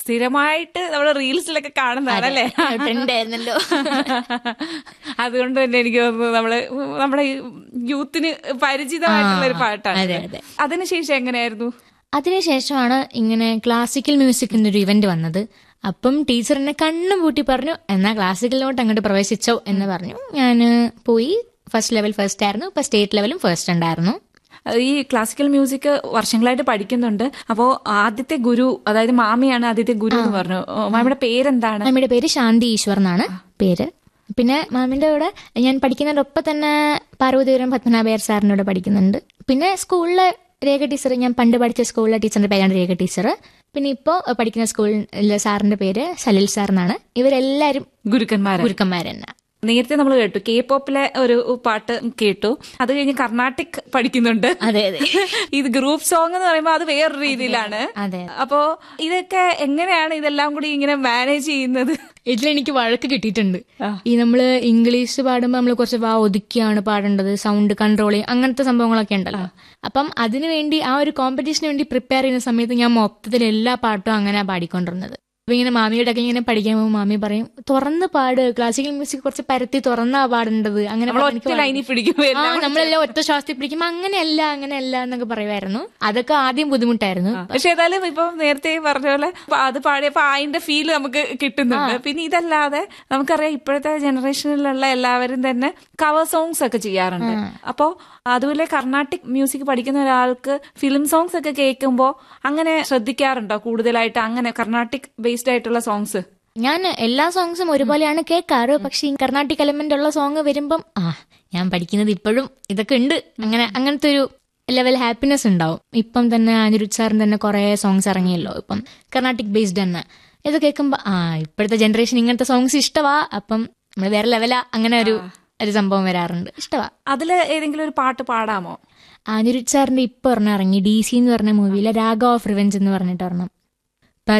സ്ഥിരമായിട്ട് നമ്മൾ റീൽസിലൊക്കെ കാണുന്നതാണല്ലേ ട്രെൻഡ് ആയിരുന്നല്ലോ അതുകൊണ്ട് തന്നെ എനിക്ക് തോന്നുന്നു നമ്മള് നമ്മുടെ ഈ യൂത്തിന് പരിചിതമായിട്ടുള്ള ഒരു അതെ, പാട്ടാണ് അതെ. അതിനുശേഷം എങ്ങനെയായിരുന്നു അതിനുശേഷമാണ് ഇങ്ങനെ ക്ലാസിക്കൽ മ്യൂസിക് എന്നൊരു ഇവന്റ് വന്നത് അപ്പം ടീച്ചർ എന്നെ കണ്ണും പൂട്ടി പറഞ്ഞു എന്നാ ക്ലാസിക്കലിലോട്ട് അങ്ങോട്ട് പ്രവേശിച്ചോ എന്ന് പറഞ്ഞു ഞാൻ പോയി ഫസ്റ്റ് ലെവൽ ഫസ്റ്റ് ആയിരുന്നു ഇപ്പൊ സ്റ്റേറ്റ് ലെവലും ഫസ്റ്റ് ഉണ്ടായിരുന്നു ഈ ക്ലാസിക്കൽ മ്യൂസിക് വർഷങ്ങളായിട്ട് പഠിക്കുന്നുണ്ട് അപ്പോ ആദ്യത്തെ ഗുരു അതായത് മാമിയാണ് ആദ്യത്തെ ഗുരു എന്ന് പറഞ്ഞു ഓ, മാമിയുടെ പേരെന്താണ് മാമിയുടെ പേര് ശാന്തി ഈശ്വർ എന്നാണ് പേര് പിന്നെ മാമിന്റെ കൂടെ ഞാൻ പഠിക്കുന്നതിനൊപ്പം തന്നെ പാർവതീപുരം പത്മനാഭയർ സാറിന്റെ കൂടെ പഠിക്കുന്നുണ്ട് പിന്നെ സ്കൂളിലെ രേഖ ടീച്ചർ ഞാൻ പണ്ട് പഠിച്ച സ്കൂളിലെ ടീച്ചറിന്റെ പേരാണ് രേഖ ടീച്ചർ പിന്നെ ഇപ്പോൾ പഠിക്കുന്ന സ്കൂളിലെ സാറിന്റെ പേര് സലിൽ സാർ എന്നാണ് ഇവരെല്ലാരും ഗുരുക്കന്മാരാണ് ഗുരുക്കന്മാർ തന്നെ നേരത്തെ നമ്മൾ കേട്ടു കെ പോപ്പിലെ ഒരു പാട്ട് കേട്ടു അത് കഴിഞ്ഞ് കർണാട്ടിക് പഠിക്കുന്നുണ്ട് അതെ അതെ ഇത് ഗ്രൂപ്പ് സോങ് എന്ന് പറയുമ്പോൾ അത് വേറൊരു രീതിയിലാണ് അതെ അപ്പോ ഇതൊക്കെ എങ്ങനെയാണ് ഇതെല്ലാം കൂടി ഇങ്ങനെ മാനേജ് ചെയ്യുന്നത് ഇതിലെനിക്ക് വഴക്ക് കിട്ടിയിട്ടുണ്ട് ഈ നമ്മള് ഇംഗ്ലീഷ് പാടുമ്പോൾ നമ്മൾ കുറച്ച് വാ ഒതുക്കിയാണ് പാടേണ്ടത് സൗണ്ട് കൺട്രോളിങ് അങ്ങനത്തെ സംഭവങ്ങളൊക്കെ ഉണ്ടല്ലോ അപ്പം അതിനു വേണ്ടി ആ ഒരു കോമ്പറ്റീഷന് വേണ്ടി പ്രിപ്പയർ ചെയ്യുന്ന സമയത്ത് ഞാൻ മൊത്തത്തിൽ എല്ലാ പാട്ടും അങ്ങനെ പാടിക്കൊണ്ടിരുന്നത് അപ്പൊ ഇങ്ങനെ മാമിയുടെ ഒക്കെ ഇങ്ങനെ പഠിക്കാൻ പോകുമ്പോൾ മാമി പറയും തുറന്ന് പാട് ക്ലാസിക്കൽ മ്യൂസിക് കുറച്ച് പരത്തി തുറന്നാ പാടേണ്ടത് അങ്ങനെ നമ്മൾ പറഞ്ഞ് ഒറ്റ എനിക്ക് ലൈനിൽ പിടിക്കുമ്പോ ആ എല്ലാം നമ്മളെല്ലാം ഒറ്റ ശ്വാസത്തിൽ പിടിക്കുമ്പോ അങ്ങനെയല്ല അങ്ങനെയല്ല എന്നൊക്കെ പറയുമായിരുന്നു അതൊക്കെ ആദ്യം ബുദ്ധിമുട്ടായിരുന്നു പക്ഷെ ഏതായാലും ഇപ്പൊ നേരത്തെ പറഞ്ഞ പോലെ ഇപ്പൊ അത് പാടിയപ്പോ അതിന്റെ ഫീൽ നമുക്ക് കിട്ടുന്നുണ്ട് പിന്നെ ഇതല്ലാതെ നമുക്കറിയാം ഇപ്പോഴത്തെ ജനറേഷനിലുള്ള എല്ലാവരും തന്നെ കവർ സോങ്സ് ഒക്കെ ചെയ്യാറുണ്ട് അപ്പോ അതുപോലെ കർണാട്ടിക് മ്യൂസിക് പഠിക്കുന്ന ഒരാൾക്ക് ഫിലിം സോങ്സ് ഒക്കെ കേൾക്കുമ്പോ അങ്ങനെ ശ്രദ്ധിക്കാറുണ്ടോ കൂടുതലായിട്ട് അങ്ങനെ കർണാട്ടിക് ബേസ്ഡ് ആയിട്ടുള്ള സോങ്സ് ഞാൻ എല്ലാ സോങ്സും ഒരുപോലെയാണ് കേൾക്കാറ് പക്ഷെ ഈ കർണാട്ടിക് എലമെന്റ് ഉള്ള സോങ് വരുമ്പം ആ ഞാൻ പഠിക്കുന്നത് ഇപ്പോഴും ഇതൊക്കെ ഉണ്ട് അങ്ങനെ അങ്ങനത്തെ ഒരു ലെവൽ ഹാപ്പിനെസ് ഉണ്ടാവും ഇപ്പം തന്നെ അനിരുദ്ധ് സാറിന് തന്നെ കുറെ സോങ്സ് ഇറങ്ങിയല്ലോ ഇപ്പം കർണാട്ടിക് ബേസ്ഡ് തന്നെ ഇത് കേൾക്കുമ്പോ ആ ഇപ്പോഴത്തെ ജനറേഷൻ ഇങ്ങനത്തെ സോങ്സ് ഇഷ്ടവാ അപ്പം നമ്മൾ വേറെ ലെവലാ അങ്ങനെ ഒരു ഒരു സംഭവം വരാറുണ്ട് ഇഷ്ടവാ അതില് ഏതെങ്കിലും ഒരു പാട്ട് പാടാമോ അനിരുദ്ധ് സാറിന്റെ ഇപ്പൊ ഒരെണ്ണം ഇറങ്ങി ഡി സി എന്ന് പറഞ്ഞ മൂവിയിലെ രാഗ ഓഫ് റിവെഞ്ച് എന്ന് പറഞ്ഞിട്ട് ഒരെണ്ണം